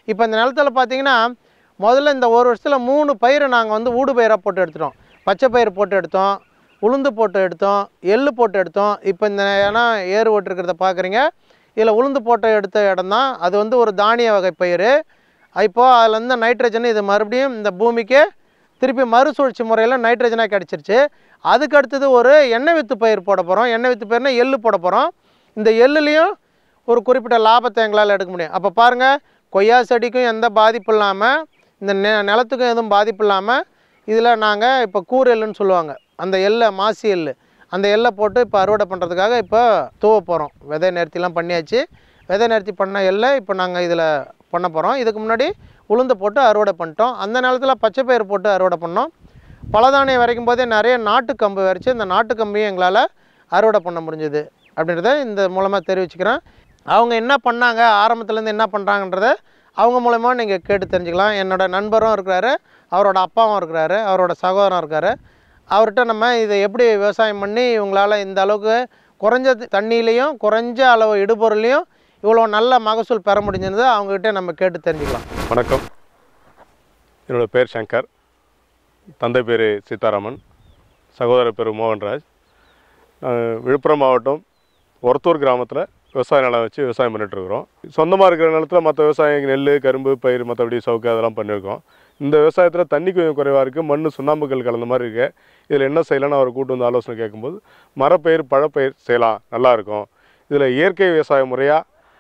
இப்போ இந்த நிலத்துல பார்த்தீங்கன்னா முதல்ல இந்த ஒரு வருஷத்தில் மூணு பயிரை நாங்கள் வந்து ஊடு பயிராக போட்டு எடுத்துட்டோம் பச்சை பயிர் போட்டு எடுத்தோம் உளுந்து போட்டு எடுத்தோம் எள்ளு போட்டு எடுத்தோம் இப்போ இந்த ஏன்னா ஏறு ஓட்டிருக்கிறத பார்க்குறீங்க இதில் உளுந்து போட்டு எடுத்த இடம் தான் அது வந்து ஒரு தானிய வகை பயிர் இப்போது அதில் வந்து நைட்ரஜன் இது மறுபடியும் இந்த பூமிக்கு திருப்பி மறுசுழற்சி முறையில் நைட்ரஜனாக கிடச்சிருச்சு அதுக்கு அடுத்தது ஒரு எண்ணெய் வித்து பயிர் போட போகிறோம் எண்ணெய் வித்து பயிர்னா எள்ளு போட போகிறோம் இந்த எள்ளுலேயும் ஒரு குறிப்பிட்ட லாபத்தை எங்களால் எடுக்க முடியும் அப்போ பாருங்கள் கொய்யா செடிக்கும் எந்த பாதிப்பும் இல்லாமல் இந்த நெ நிலத்துக்கும் எதுவும் பாதிப்பு இல்லாமல் இதில் நாங்கள் இப்போ கூர் எள்ளுன்னு சொல்லுவாங்க அந்த எள்ளை மாசி எள்ளு அந்த எள்ளை போட்டு இப்போ அறுவடை பண்ணுறதுக்காக இப்போ தூவ போகிறோம் விதை நேர்த்திலாம் பண்ணியாச்சு விதை நேர்த்தி பண்ண எள்ளை இப்போ நாங்கள் இதில் பண்ண போகிறோம் இதுக்கு முன்னாடி உளுந்து போட்டு அறுவடை பண்ணிட்டோம் அந்த நேரத்தில் பச்சை பயிர் போட்டு அறுவடை பண்ணோம் பலதானியம் வரைக்கும் போதே நிறைய நாட்டு கம்பு வரைச்சி இந்த நாட்டு கம்பையும் எங்களால் அறுவடை பண்ண முடிஞ்சது அப்படின்றத இந்த மூலமாக தெரிவிச்சுக்கிறேன் அவங்க என்ன பண்ணாங்க ஆரம்பத்துலேருந்து என்ன பண்ணுறாங்கன்றத அவங்க மூலமா நீங்கள் கேட்டு தெரிஞ்சுக்கலாம் என்னோட நண்பரும் இருக்கிறாரு அவரோட அப்பாவும் இருக்கிறாரு அவரோட சகோதரன் இருக்காரு அவர்கிட்ட நம்ம இதை எப்படி விவசாயம் பண்ணி இவங்களால் இந்த அளவுக்கு குறைஞ்ச தண்ணியிலையும் குறைஞ்ச அளவு இடுபொருளையும் இவ்வளோ நல்ல மகசூல் பெற முடிஞ்சது அவங்ககிட்ட நம்ம கேட்டு தெரிஞ்சுக்கலாம் வணக்கம் என்னோடய பேர் சங்கர் தந்தை பேர் சீதாராமன் சகோதரர் பேர் மோகன்ராஜ் நான் விழுப்புரம் மாவட்டம் ஒரத்தூர் கிராமத்தில் விவசாய நிலம் வச்சு விவசாயம் பண்ணிட்டு இருக்கிறோம் சொந்தமாக இருக்கிற நிலத்தில் மற்ற விவசாயம் நெல் கரும்பு பயிர் மற்றபடி சவுக்கு அதெல்லாம் பண்ணியிருக்கோம் இந்த விவசாயத்தில் தண்ணி கொஞ்சம் குறைவாக இருக்குது மண் சுண்ணாம்புக்கல் கலந்த மாதிரி இருக்கு இதில் என்ன செய்யலாம்னு அவர் கூட்டு வந்து ஆலோசனை கேட்கும்போது மரப்பயிர் பழப்பயிர் செய்யலாம் நல்லாயிருக்கும் இதில் இயற்கை விவசாய முறையாக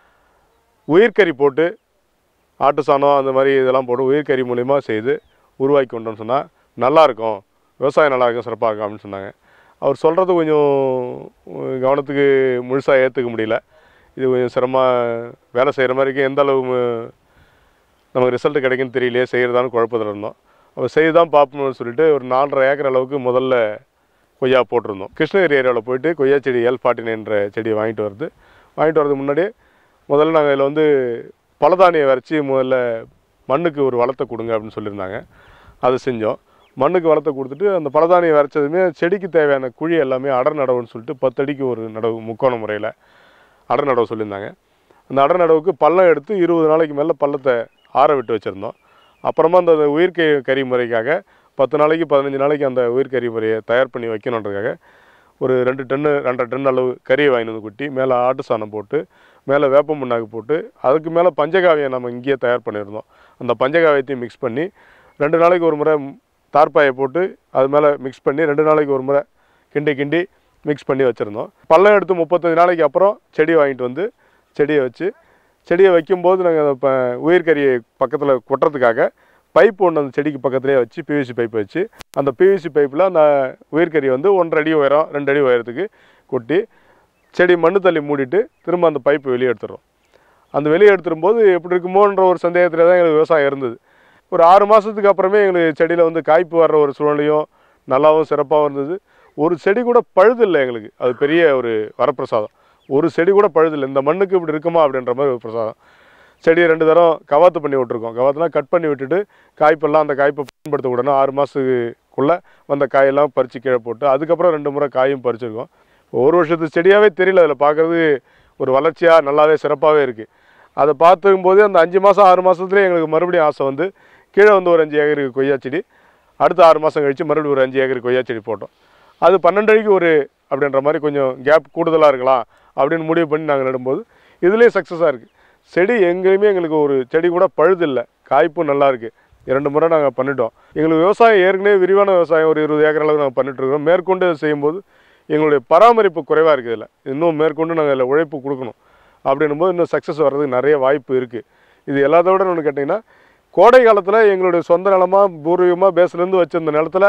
உயிர்க்கறி போட்டு ஆட்டு சாணம் அந்த மாதிரி இதெல்லாம் போட்டு உயிர்க்கறி மூலிமா செய்து உருவாக்கி கொண்டோம்னு சொன்னால் நல்லாயிருக்கும் விவசாயம் நல்லா இருக்கும் சிறப்பாக இருக்கும் அப்படின்னு சொன்னாங்க அவர் சொல்கிறது கொஞ்சம் உம், கவனத்துக்கு முழுசாக ஏற்றுக்க முடியல இது கொஞ்சம் சிரமமாக வேலை செய்கிற மாதிரிக்கு எந்த அளவு மு- நமக்கு ரிசல்ட் கிடைக்குன்னு தெரியலையே செய்கிறதான்னு குழப்பத்தில் இருந்தோம் அப்போ செய்து தான் பார்ப்போம்னு சொல்லிட்டு ஒரு நாலரை ஏக்கர் அளவுக்கு முதல்ல கொய்யா போட்டிருந்தோம் கிருஷ்ணகிரி ஏரியாவில் போயிட்டு கொய்யா செடி எல் ஃபார்ட்டி நைன்ற செடியை வாங்கிட்டு வருது வாங்கிட்டு வரதுக்கு முன்னாடியே முதல்ல நாங்கள் இதில் வந்து பலதானியை வரைச்சி முதல்ல மண்ணுக்கு ஒரு வளத்தை கொடுங்க அப்படின்னு சொல்லியிருந்தாங்க அதை செஞ்சோம் மண்ணுக்கு வளத்தை கொடுத்துட்டு அந்த பலதானியை வரைச்சதுமே செடிக்கு தேவையான குழி எல்லாமே அடர் நடவுன்னு சொல்லிட்டு பத்தடிக்கு ஒரு நடவு முக்கோண முறையில் அடர் நடவு சொல்லியிருந்தாங்க அந்த அடர் நடவுக்கு பள்ளம் எடுத்து இருபது நாளைக்கு மேலே பள்ளத்தை ஆற விட்டு வச்சுருந்தோம் அப்புறமா அந்த உயிர்க்கை கறி முறைக்காக பத்து நாளைக்கு பதினஞ்சு நாளைக்கு அந்த உயிர்க்கறி முறையை தயார் பண்ணி வைக்கணுன்றதுக்காக ஒரு ரெண்டு டன்னு ரெண்டரை டன் அளவு கறியை வாங்கிட்டு வந்து கொட்டி மேலே ஆட்டு சாணம் போட்டு மேலே வேப்ப முன்னாக்கு போட்டு அதுக்கு மேலே பஞ்சகாவியம் நம்ம இங்கேயே தயார் பண்ணியிருந்தோம் அந்த பஞ்சகாவியத்தையும் மிக்ஸ் பண்ணி ரெண்டு நாளைக்கு ஒரு முறை தார்ப்பாயை போட்டு அது மேலே மிக்ஸ் பண்ணி ரெண்டு நாளைக்கு ஒரு முறை கிண்டி கிண்டி மிக்ஸ் பண்ணி வச்சுருந்தோம் பள்ளம் எடுத்து முப்பத்தஞ்சு நாளைக்கு அப்புறம் செடி வாங்கிட்டு வந்து செடியை வச்சு செடியை வைக்கும்போது நாங்கள் இப்போ உயிர்கறியை பக்கத்தில் கொட்டுறதுக்காக பைப் ஒன்று அந்த செடிக்கு பக்கத்துலேயே வச்சு பிவிசி பைப் வச்சு அந்த பிவிசி பைப்பில் அந்த உயிர்கறி வந்து ஒன்றரை அடி உயரம் ரெண்டு அடி உயரத்துக்கு கொட்டி செடி மண்ணு தள்ளி மூடிட்டு திரும்ப அந்த பைப்பு வெளியே எடுத்துடுறோம் அந்த வெளியே எடுத்துரும்போது எப்படி இருக்குமோன்ற ஒரு சந்தேகத்தில் தான் எங்களுக்கு விவசாயம் இருந்தது ஒரு ஆறு மாதத்துக்கு அப்புறமே எங்களுக்கு செடியில் வந்து காய்ப்பு வர்ற ஒரு சூழ்நிலையும் நல்லாவும் சிறப்பாகவும் இருந்தது ஒரு செடி கூட பழுதில்லை எங்களுக்கு அது பெரிய ஒரு வரப்பிரசாதம் ஒரு செடி கூட பழுதில்லை இந்த மண்ணுக்கு இப்படி இருக்குமா அப்படின்ற மாதிரி ஒரு பிரசாதம் செடியை ரெண்டு தரம் கவாத்து பண்ணி விட்டுருக்கோம் கவாத்துனா கட் பண்ணி விட்டுட்டு காய்ப்பெல்லாம் அந்த காய்ப்பை பயன்படுத்தக்கூடாது ஆறு மாதத்துக்குள்ளே வந்த காயெல்லாம் பறித்து கீழே போட்டு அதுக்கப்புறம் ரெண்டு முறை காயும் பறிச்சிருக்கோம் ஒரு வருஷத்து செடியாகவே தெரியல அதில் பார்க்குறது ஒரு வளர்ச்சியாக நல்லாவே சிறப்பாகவே இருக்குது அதை பார்த்துக்கும்போது அந்த அஞ்சு மாதம் ஆறு மாதத்துலேயே எங்களுக்கு மறுபடியும் ஆசை வந்து கீழே வந்து ஒரு அஞ்சு ஏக்கருக்கு கொய்யா செடி அடுத்த ஆறு மாதம் கழித்து மறுபடியும் ஒரு அஞ்சு ஏக்கருக்கு கொய்யா செடி போட்டோம் அது பன்னெண்டு அடிக்கு ஒரு அப்படின்ற மாதிரி கொஞ்சம் கேப் கூடுதலாக இருக்கலாம் அப்படின்னு முடிவு பண்ணி நாங்கள் நடும்போது இதுலேயும் சக்ஸஸாக இருக்குது செடி எங்கேயுமே எங்களுக்கு ஒரு செடி கூட பழுதில்லை காய்ப்பும் நல்லா இருக்குது இரண்டு முறை நாங்கள் பண்ணிட்டோம் எங்களுக்கு விவசாயம் ஏற்கனவே விரிவான விவசாயம் ஒரு இருபது ஏக்கர் அளவு நாங்கள் பண்ணிட்டு இருக்கோம் மேற்கொண்டு இதை செய்யும்போது எங்களுடைய பராமரிப்பு குறைவாக இருக்குது இதில் இன்னும் மேற்கொண்டு நாங்கள் இதில் உழைப்பு கொடுக்கணும் அப்படின்னும் போது இன்னும் சக்ஸஸ் வர்றதுக்கு நிறைய வாய்ப்பு இருக்குது இது எல்லாத்த விட ஒன்று கேட்டிங்கன்னா கோடை காலத்தில் எங்களுடைய சொந்த நிலமாக பூர்வீகமாக பேஸ்லேருந்து வச்சிருந்த நிலத்துல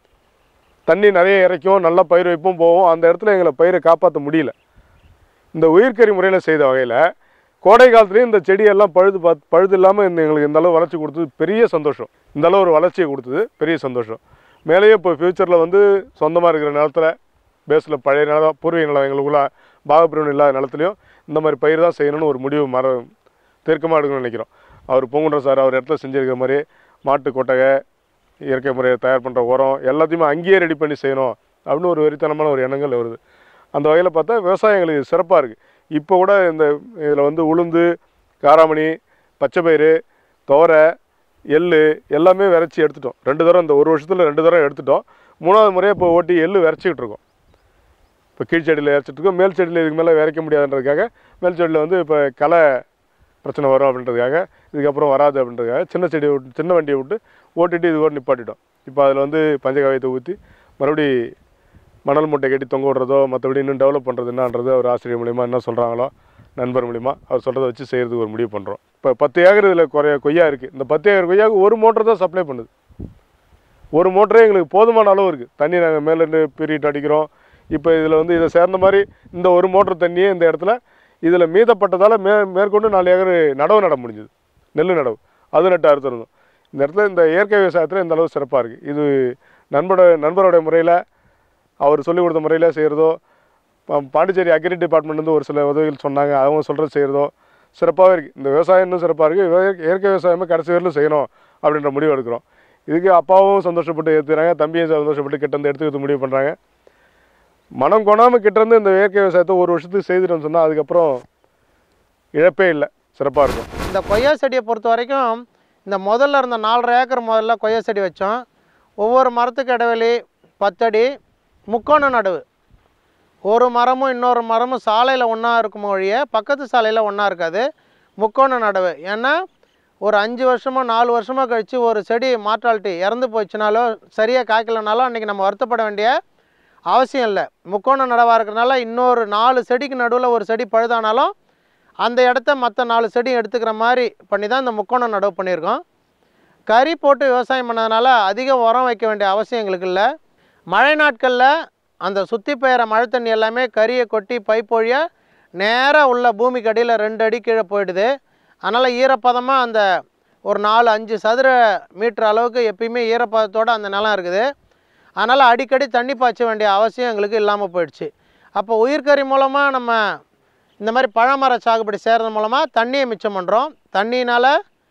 தண்ணி நிறைய இறைக்கும் நல்ல பயிர் வைப்பும் போவோம் அந்த இடத்துல எங்களை பயிரை காப்பாற்ற முடியல இந்த உயிர்க்கறி முறையில் செய்த வகையில் கோடை காலத்துலேயும் இந்த செடியெல்லாம் பழுது பார்த்து பழுது இல்லாமல் இந்த எங்களுக்கு இந்த அளவு வளர்ச்சி கொடுத்தது பெரிய சந்தோஷம் இந்த அளவு ஒரு வளர்ச்சியை கொடுத்தது பெரிய சந்தோஷம் மேலேயும் இப்போ ஃப்யூச்சரில் வந்து சொந்தமாக இருக்கிற நிலத்துல பேஸில் பழைய நிலம் பூர்வீக நிலம் எங்களுக்குள்ள பாகப்பிரிவினை இல்லாத நிலத்துலையும் இந்த மாதிரி பயிர் தான் செய்யணும்னு ஒரு முடிவு மர தீர்க்கமாக எடுக்கணும்னு நினைக்கிறோம் அவர் பூங்குன்ற சார் அவர் இடத்துல செஞ்சிருக்கிற மாதிரி மாட்டு கொட்டகை இயற்கை முறையை தயார் பண்ணுற உரம் எல்லாத்தையுமே அங்கேயே ரெடி பண்ணி செய்யணும் அப்படின்னு ஒரு வெறித்தனமான ஒரு எண்ணங்கள் வருது அந்த வகையில் பார்த்தா விவசாயம் எங்களுக்கு சிறப்பாக இருக்குது இப்போ கூட இந்த இதில் வந்து உளுந்து காராமணி பச்சை பயிறு துவரை எள்ளு எல்லாமே விரைச்சி எடுத்துட்டோம் ரெண்டு தரம் இந்த ஒரு வருஷத்தில் ரெண்டு தரம் எடுத்துட்டோம் மூணாவது முறையாக இப்போ ஓட்டி எள்ளு விரைச்சிக்கிட்டு இருக்கோம் இப்போ கீழ் செடியில் இறச்சிட்டு இருக்கோம் மேல் செடியில் இதுக்கு மேலே விரைக்க முடியாதுன்றதுக்காக மேல் செடியில் வந்து இப்போ களை பிரச்சனை வரும் அப்படின்றதுக்காக இதுக்கப்புறம் வராது அப்படின்றதுக்காக சின்ன செடியை விட்டு சின்ன வண்டியை விட்டு ஓட்டிட்டு இது கூட நிப்பாட்டிட்டோம் இப்போ அதில் வந்து பஞ்சகாவியத்தை ஊற்றி மறுபடி மணல் மூட்டை கட்டி தொங்க விடுறதோ மற்றபடி இன்னும் டெவலப் பண்ணுறது என்னன்றது அவர் ஆசிரியர் மூலிமா என்ன சொல்கிறாங்களோ நண்பர் மூலிமா அவர் சொல்கிறத வச்சு செய்கிறதுக்கு ஒரு முடிவு பண்ணுறோம் இப்போ பத்து ஏக்கர் இதில் குறைய கொய்யா இருக்குது இந்த பத்து ஏக்கர் கொய்யாவுக்கு ஒரு மோட்டர் தான் சப்ளை பண்ணுது ஒரு மோட்டரே எங்களுக்கு போதுமான அளவு இருக்குது தண்ணி நாங்கள் மேலேருந்து பீரிட்டு அடிக்கிறோம் இப்போ இதில் வந்து இதை சேர்ந்த மாதிரி இந்த ஒரு மோட்டர் தண்ணியே இந்த இடத்துல இதில் மீதப்பட்டதால் மே மேற்கொண்டு நாலு ஏக்கர் நடவு நட முடிஞ்சுது நெல் நடவு அது நட்டு அறுத்துருந்தோம் இந்த இடத்துல இந்த இயற்கை விவசாயத்தில் இந்த அளவு சிறப்பாக இருக்குது இது நண்பரோட நண்பரோட முறையில் அவர் சொல்லிக் கொடுத்த முறையில் செய்கிறதோ பாண்டிச்சேரி அக்ரி டிபார்ட்மெண்ட்லேருந்து ஒரு சில உதவிகள் சொன்னாங்க அவங்க சொல்கிறது செய்கிறதோ சிறப்பாகவே இருக்குது இந்த விவசாயம் இன்னும் சிறப்பாக இருக்குது இயற்கை விவசாயமே கடைசி வரையிலும் செய்யணும் அப்படின்ற முடிவு எடுக்கிறோம் இதுக்கு அப்பாவும் சந்தோஷப்பட்டு ஏற்றுக்கிறாங்க தம்பியும் சந்தோஷப்பட்டு கிட்டேருந்து எடுத்துக்கிறது முடிவு பண்ணுறாங்க மனம் கொணாமல் கிட்டேருந்து இந்த இயற்கை விவசாயத்தை ஒரு வருஷத்துக்கு செய்துட்டோம்னு சொன்னால் அதுக்கப்புறம் இழப்பே இல்லை சிறப்பாக இருக்கும் இந்த கொய்யா செடியை பொறுத்த வரைக்கும் இந்த முதல்ல இருந்த நாலரை ஏக்கர் முதல்ல கொய்யா செடி வச்சோம் ஒவ்வொரு மரத்துக்கு இடைவெளி பத்தடி முக்கோண நடுவு ஒரு மரமும் இன்னொரு மரமும் சாலையில் ஒன்றா இருக்கும் ஒழிய பக்கத்து சாலையில் ஒன்றா இருக்காது முக்கோண நடுவு ஏன்னா ஒரு அஞ்சு வருஷமோ நாலு வருஷமோ கழித்து ஒரு செடி மார்ட்டாலிட்டி இறந்து போச்சுனாலோ சரியாக காய்க்கலனாலும் அன்றைக்கி நம்ம வருத்தப்பட வேண்டிய அவசியம் இல்லை முக்கோண நடவாக இருக்கிறனால இன்னொரு நாலு செடிக்கு நடுவில் ஒரு செடி பழுதானாலும் அந்த இடத்த மற்ற நாலு செடி எடுத்துக்கிற மாதிரி பண்ணி தான் இந்த முக்கோணம் நடவு பண்ணியிருக்கோம் கறி போட்டு விவசாயம் பண்ணதுனால அதிக உரம் வைக்க வேண்டிய அவசியம் எங்களுக்கு இல்லை மழை நாட்களில் அந்த சுற்றி பெய்கிற மழை தண்ணி எல்லாமே கறியை கொட்டி பைப் வழியா நேராக உள்ள பூமிக்கு அடியில் ரெண்டு அடி கீழே போயிடுது அதனால் ஈரப்பதமாக அந்த ஒரு நாலு அஞ்சு சதுர மீட்டர் அளவுக்கு எப்பயுமே ஈரப்பதத்தோடு அந்த நிலம் இருக்குது அதனால் அடிக்கடி தண்ணி பாய்ச்ச வேண்டிய அவசியம் எங்களுக்கு இல்லாமல் போயிடுச்சு அப்போ உயிர்க்கறி மூலமாக நம்ம இந்த மாதிரி பழமர சாகுபடி செய்கிறது மூலமாக தண்ணியை மிச்சம் பண்ணுறோம் தண்ணினால்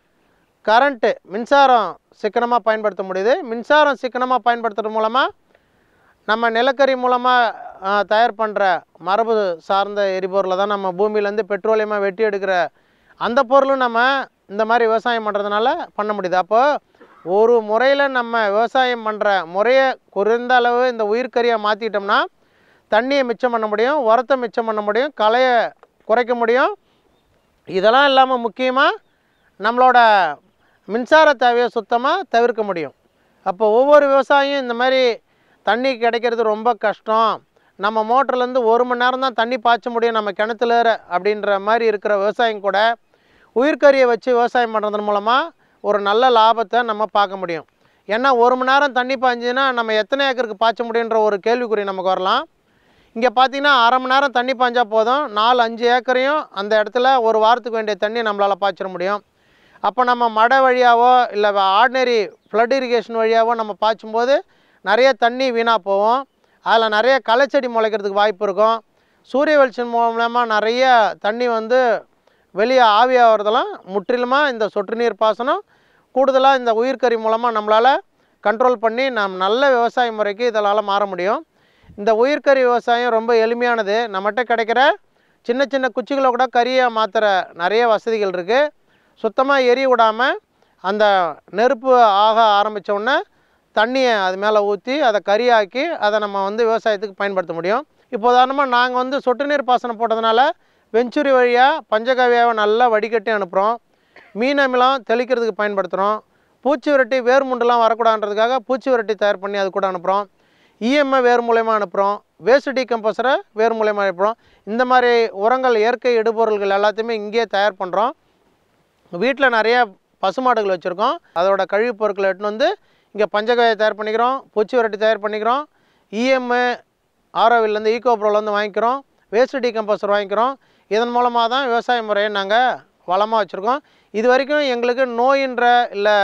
கரண்ட்டு மின்சாரம் சிக்கனமாக பயன்படுத்த முடியுது மின்சாரம் சிக்கனமாக பயன்படுத்துறது மூலமாக நம்ம நிலக்கரி மூலமாக தயார் பண்ணுற மரபு சார்ந்த எரிபொருளை தான் நம்ம பூமியிலேருந்து பெட்ரோலியமாக வெட்டி எடுக்கிற அந்த பொருளும் நம்ம இந்த மாதிரி விவசாயம் பண்ணுறதுனால பண்ண முடியுது அப்போ ஒரு முறையில் நம்ம விவசாயம் பண்ணுற முறையை குறைந்த அளவு இந்த உயிர்க்கரியை மாற்றிட்டோம்னா தண்ணியை மிச்சம் பண்ண முடியும் உரத்தை மிச்சம் பண்ண முடியும் களையை குறைக்க முடியும் இதெல்லாம் இல்லாமல் முக்கியமாக நம்மளோட மின்சார தேவையை சுத்தமாக தவிர்க்க முடியும் அப்போ ஒவ்வொரு விவசாயியும் இந்த மாதிரி தண்ணி கிடைக்கிறது ரொம்ப கஷ்டம் நம்ம மோட்டர்லேருந்து ஒரு மணி நேரம் தான் தண்ணி பாய்ச்ச முடியும் நம்ம கிணத்துல அப்படின்ற மாதிரி இருக்கிற விவசாயம் கூட உயிர்க்கரியை வச்சு விவசாயம் பண்ணுறதன் மூலமாக ஒரு நல்ல லாபத்தை நம்ம பார்க்க முடியும் ஏன்னா ஒரு மணி நேரம் தண்ணி பாய்ஞ்சுன்னா நம்ம எத்தனை ஏக்கருக்கு பாய்ச்ச முடியுன்ற ஒரு கேள்விக்குறி நமக்கு வரலாம் இங்கே பார்த்தீங்கன்னா அரை மணி நேரம் தண்ணி பாய்ஞ்சா போதும் நாலு அஞ்சு ஏக்கரையும் அந்த இடத்துல ஒரு வாரத்துக்கு வேண்டிய தண்ணி நம்மளால் பாய்ச்சிட முடியும் அப்போ நம்ம மடை வழியாவோ இல்லை ஆர்டினரி ஃப்ளட் இரிகேஷன் வழியாவோ நம்ம பாய்ச்சும்போது நிறைய தண்ணி வீணாக போகும் அதில் நிறைய களைச்செடி முளைக்கிறதுக்கு வாய்ப்பு இருக்கும் சூரிய வெளிச்சம் மூலமாக நிறைய தண்ணி வந்து வெளியே ஆவியாகிறதெல்லாம் முற்றிலுமாக இந்த சொட்டு நீர் பாசனம் கூடுதலாக இந்த உயிர்க்கறி மூலமாக நம்மளால் கண்ட்ரோல் பண்ணி நம் நல்ல விவசாய முறைக்கு இதனால் மாற முடியும் இந்த உயிர்க்கறி விவசாயம் ரொம்ப எளிமையானது நம்மகிட்ட கிடைக்கிற சின்ன சின்ன குச்சிகளை கூட கறியாக மாற்றுற நிறைய வசதிகள் இருக்குது சுத்தமாக எரிய விடாமல் அந்த நெருப்பு ஆக ஆரம்பித்த உடனே தண்ணியை அது மேலே ஊற்றி அதை கறியாக்கி அதை நம்ம வந்து விவசாயத்துக்கு பயன்படுத்த முடியும் இப்போ உதாரணமாக நாங்கள் வந்து சொட்டு நீர் பாசனம் போட்டதுனால வெஞ்சுரி வழியாக பஞ்சகவியாவை நல்லா வடிகட்டி அனுப்புகிறோம் மீன் அமிலம் தெளிக்கிறதுக்கு பயன்படுத்துகிறோம் பூச்சி விரட்டி வேர் முண்டெல்லாம் வரக்கூடாதுன்றதுக்காக பூச்சி விரட்டி தயார் பண்ணி அது கூட அனுப்புகிறோம் இஎம்ஐ வேர் மூலயமா அனுப்புகிறோம் வேஸ்ட் டீகம்போசரை வேர் மூலயமா அனுப்புகிறோம் இந்த மாதிரி உரங்கள் இயற்கை இடுபொருள்கள் எல்லாத்தையுமே இங்கேயே தயார் பண்ணுறோம் வீட்டில் நிறைய பசுமாடுகள் வச்சுருக்கோம் அதோட கழிவுப் பொருட்களை எடுத்துன்னு வந்து இங்கே பஞ்சகாயை தயார் பண்ணிக்கிறோம் பூச்சி விரட்டி தயார் பண்ணிக்கிறோம் இஎம்ஐ ஆரோவிலேருந்து ஈகோ ப்ரோலேருந்து வாங்கிக்கிறோம் வேஸ்ட் டீகம்போசர் வாங்கிக்கிறோம் இதன் மூலமாக தான் விவசாய முறையை நாங்கள் வளமாக வச்சுருக்கோம் இது வரைக்கும் எங்களுக்கு நோயின்ற இல்லை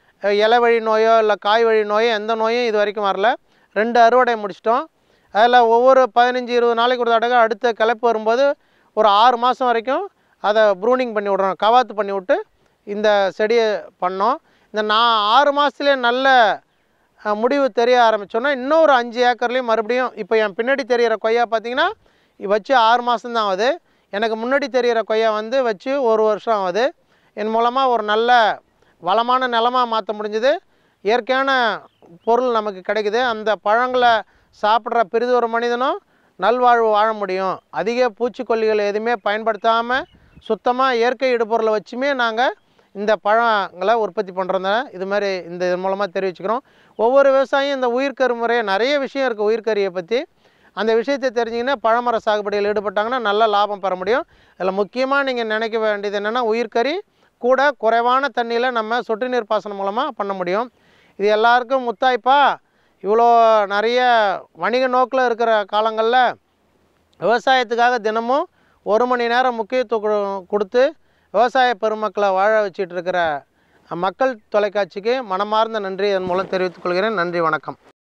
இலை வழி நோயோ இல்லை காய் வழி நோயோ எந்த நோயும் இது வரைக்கும் வரல ரெண்டு அறுவடை முடிச்சிட்டோம் அதில் ஒவ்வொரு பதினஞ்சு இருபது நாளைக்கு ஒரு தடவை அடுத்த கிளப்பு வரும்போது ஒரு ஆறு மாதம் வரைக்கும் அதை ப்ரூனிங் பண்ணி விட்றோம் கவாத்து பண்ணி விட்டு இந்த செடியை பண்ணோம் இந்த நான் ஆறு மாதத்துலேயே நல்ல அஹ், முடிவு தெரிய ஆரம்பித்தோன்னா இன்னொரு அஞ்சு ஏக்கர்லேயும் மறுபடியும் இப்போ என் பின்னாடி தெரிகிற கொய்யா பார்த்தீங்கன்னா வச்சு ஆறு மாதம் தான் ஆகுது எனக்கு முன்னாடி தெரிகிற கொய்யா வந்து வச்சு ஒரு வருஷம் ஆகுது என் மூலமாக ஒரு நல்ல வளமான நிலமாக மாற்ற முடிஞ்சது இயற்கையான பொருள் நமக்கு கிடைக்குது அந்த பழங்களை சாப்பிட்ற பிரிதொரு மனிதனும் நல்வாழ்வு வாழ முடியும் அதிக பூச்சிக்கொல்லிகள் எதுவுமே பயன்படுத்தாமல் சுத்தமாக இயற்கை இடுபொருளை வச்சுமே நாங்கள் இந்த பழங்களை உற்பத்தி பண்ணுறத இது மாதிரி இந்த இது மூலமாக தெரிவிச்சுக்கிறோம் ஒவ்வொரு விவசாயியும் இந்த உயிர்க்கரு முறையை நிறைய விஷயம் இருக்குது உயிர்க்கறியை பற்றி அந்த விஷயத்தை தெரிஞ்சிங்கன்னா பழமர சாகுபடியில் ஈடுபட்டாங்கன்னா நல்ல லாபம் பெற முடியும் அதில் முக்கியமாக நீங்கள் நினைக்க வேண்டியது என்னென்னா உயிர்க்கறி கூட குறைவான தண்ணியில் நம்ம சொட்டு நீர் பாசனம் மூலமாக பண்ண முடியும் இது எல்லாருக்கும் முத்தாய்ப்பா இவ்வளோ நிறைய வணிக நோக்கில் இருக்கிற காலங்களில் விவசாயத்துக்காக தினமும் ஒரு மணி நேரம் முக்கியத்துவம் கொடுத்து விவசாய பெருமக்களை வாழ வச்சிட்டு இருக்கிற மக்கள் தொலைக்காட்சிக்கு மனமார்ந்த நன்றி இதன் மூலம் தெரிவித்துக் கொள்கிறேன் நன்றி வணக்கம்